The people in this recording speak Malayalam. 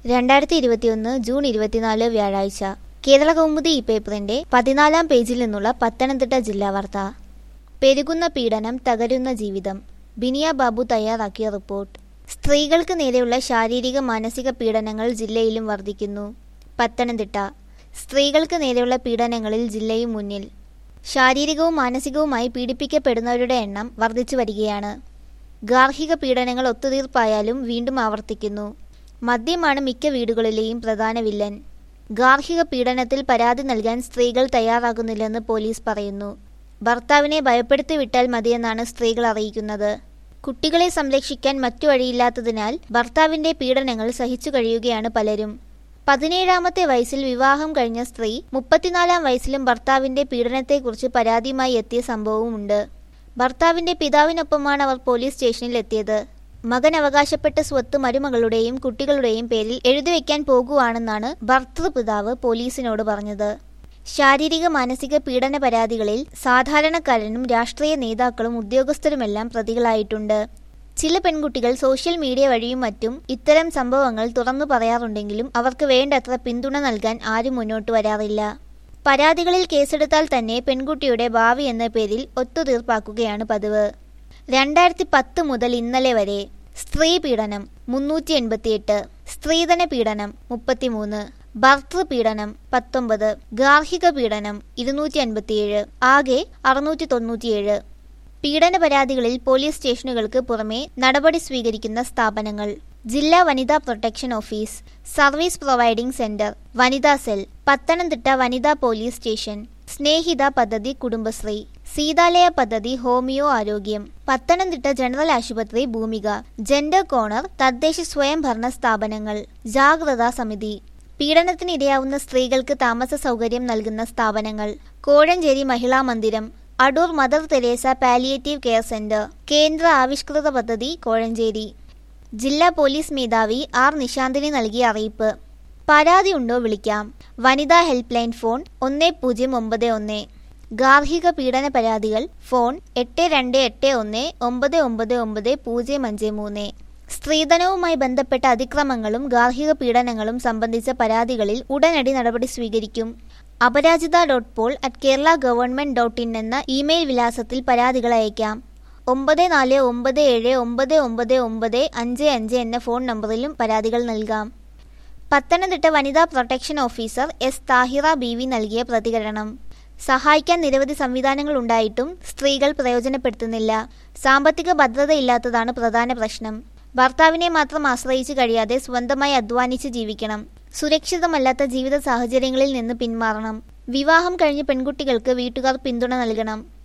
രണ്ടായിരത്തി ഇരുപത്തിയൊന്ന് ജൂൺ ഇരുപത്തിനാല് വ്യാഴാഴ്ച കേരള കൗമുദി ഈ പേപ്പറിന്റെ പതിനാലാം പേജിൽ നിന്നുള്ള പത്തനംതിട്ട ജില്ലാ വാർത്ത പെരുകുന്ന പീഡനം തകരുന്ന ജീവിതം ബിനിയ ബാബു തയ്യാറാക്കിയ റിപ്പോർട്ട് സ്ത്രീകൾക്ക് നേരെയുള്ള ശാരീരിക മാനസിക പീഡനങ്ങൾ ജില്ലയിലും വർദ്ധിക്കുന്നു പത്തനംതിട്ട സ്ത്രീകൾക്ക് നേരെയുള്ള പീഡനങ്ങളിൽ ജില്ലയും മുന്നിൽ ശാരീരികവും മാനസികവുമായി പീഡിപ്പിക്കപ്പെടുന്നവരുടെ എണ്ണം വർദ്ധിച്ചു വരികയാണ് ഗാർഹിക പീഡനങ്ങൾ ഒത്തുതീർപ്പായാലും വീണ്ടും ആവർത്തിക്കുന്നു മദ്യമാണ് മിക്ക വീടുകളിലെയും പ്രധാന വില്ലൻ ഗാർഹിക പീഡനത്തിൽ പരാതി നൽകാൻ സ്ത്രീകൾ തയ്യാറാകുന്നില്ലെന്ന് പോലീസ് പറയുന്നു ഭർത്താവിനെ ഭയപ്പെടുത്തി വിട്ടാൽ മതിയെന്നാണ് സ്ത്രീകൾ അറിയിക്കുന്നത് കുട്ടികളെ സംരക്ഷിക്കാൻ മറ്റു വഴിയില്ലാത്തതിനാൽ ഭർത്താവിന്റെ പീഡനങ്ങൾ സഹിച്ചു കഴിയുകയാണ് പലരും പതിനേഴാമത്തെ വയസ്സിൽ വിവാഹം കഴിഞ്ഞ സ്ത്രീ മുപ്പത്തിനാലാം വയസ്സിലും ഭർത്താവിന്റെ പീഡനത്തെക്കുറിച്ച് പരാതിയുമായി എത്തിയ സംഭവവുമുണ്ട് ഭർത്താവിന്റെ പിതാവിനൊപ്പമാണ് അവർ പോലീസ് സ്റ്റേഷനിൽ എത്തിയത് മകൻ അവകാശപ്പെട്ട സ്വത്ത് മരുമകളുടെയും കുട്ടികളുടെയും പേരിൽ എഴുതിവെക്കാൻ പോകുവാണെന്നാണ് ഭർത്തൃപിതാവ് പോലീസിനോട് പറഞ്ഞത് ശാരീരിക മാനസിക പീഡന പരാതികളിൽ സാധാരണക്കാരനും രാഷ്ട്രീയ നേതാക്കളും ഉദ്യോഗസ്ഥരുമെല്ലാം പ്രതികളായിട്ടുണ്ട് ചില പെൺകുട്ടികൾ സോഷ്യൽ മീഡിയ വഴിയും മറ്റും ഇത്തരം സംഭവങ്ങൾ തുറന്നു പറയാറുണ്ടെങ്കിലും അവർക്ക് വേണ്ടത്ര പിന്തുണ നൽകാൻ ആരും മുന്നോട്ട് വരാറില്ല പരാതികളിൽ കേസെടുത്താൽ തന്നെ പെൺകുട്ടിയുടെ ഭാവി എന്ന പേരിൽ ഒത്തുതീർപ്പാക്കുകയാണ് പതിവ് രണ്ടായിരത്തി പത്ത് മുതൽ ഇന്നലെ വരെ സ്ത്രീ പീഡനം മുന്നൂറ്റി എൺപത്തിയെട്ട് സ്ത്രീധന പീഡനം മുപ്പത്തിമൂന്ന് ഭർത്തൃപീഡനം പത്തൊമ്പത് ഗാർഹിക പീഡനം ഇരുന്നൂറ്റി അൻപത്തിയേഴ് ആകെ അറുന്നൂറ്റി തൊണ്ണൂറ്റിയേഴ് പീഡന പരാതികളിൽ പോലീസ് സ്റ്റേഷനുകൾക്ക് പുറമെ നടപടി സ്വീകരിക്കുന്ന സ്ഥാപനങ്ങൾ ജില്ലാ വനിതാ protection office service providing centre വനിതാ സെൽ പത്തനംതിട്ട വനിതാ പോലീസ് സ്റ്റേഷൻ സ്നേഹിത പദ്ധതി കുടുംബശ്രീ സീതാലയ പദ്ധതി ഹോമിയോ ആരോഗ്യം പത്തനംതിട്ട ജനറൽ ആശുപത്രി ഭൂമിക ജെൻഡർ കോണർ തദ്ദേശ സ്വയംഭരണ സ്ഥാപനങ്ങൾ ജാഗ്രതാ സമിതി പീഡനത്തിനിരയാവുന്ന സ്ത്രീകൾക്ക് താമസ സൗകര്യം നൽകുന്ന സ്ഥാപനങ്ങൾ കോഴഞ്ചേരി മഹിളാ മന്ദിരം Adoor Mother Teresa palliative care centre കേന്ദ്ര ആവിഷ്കൃത പദ്ധതി കോഴഞ്ചേരി ജില്ലാ പോലീസ് മേധാവി ആർ നിശാന്തിനി നൽകിയ അറിയിപ്പ് പരാതിയുണ്ടോ വിളിക്കാം വനിതാ ഹെൽപ്പ് ലൈൻ ഫോൺ ഒന്ന് പൂജ്യം ഒമ്പത് ഒന്ന് ഗാർഹിക പീഡന പരാതികൾ ഫോൺ എട്ട് രണ്ട് എട്ട് ഒന്ന് ഒമ്പത് ഒമ്പത് ഒമ്പത് പൂജ്യം അഞ്ച് മൂന്ന് സ്ത്രീധനവുമായി ബന്ധപ്പെട്ട അതിക്രമങ്ങളും ഗാർഹിക പീഡനങ്ങളും സംബന്ധിച്ച പരാതികളിൽ ഉടനടി നടപടി സ്വീകരിക്കും Aparajitha dot pol at Kerala government dot in എന്ന ഇമെയിൽ വിലാസത്തിൽ പരാതികൾ അയക്കാം ഒമ്പത് നാല് ഒമ്പത് ഏഴ് ഒമ്പത് ഒമ്പത് ഒമ്പത് അഞ്ച് അഞ്ച് എന്ന ഫോൺ നമ്പറിലും പരാതികൾ നൽകാം പത്തനംതിട്ട വനിതാ protection officer S Thahira B V നൽകിയ പ്രതികരണം സഹായിക്കാൻ നിരവധി സംവിധാനങ്ങൾ ഉണ്ടായിട്ടും സ്ത്രീകൾ പ്രയോജനപ്പെടുത്തുന്നില്ല സാമ്പത്തിക ഭദ്രതയില്ലാത്തതാണ് പ്രധാന പ്രശ്നം ഭർത്താവിനെ മാത്രം ആശ്രയിച്ച് കഴിയാതെ സ്വന്തമായി അധ്വാനിച്ച് ജീവിക്കണം സുരക്ഷിതമല്ലാത്ത ജീവിത സാഹചര്യങ്ങളിൽ നിന്ന് പിന്മാറണം വിവാഹം കഴിഞ്ഞ പെൺകുട്ടികൾക്ക് വീട്ടുകാർ പിന്തുണ നൽകണം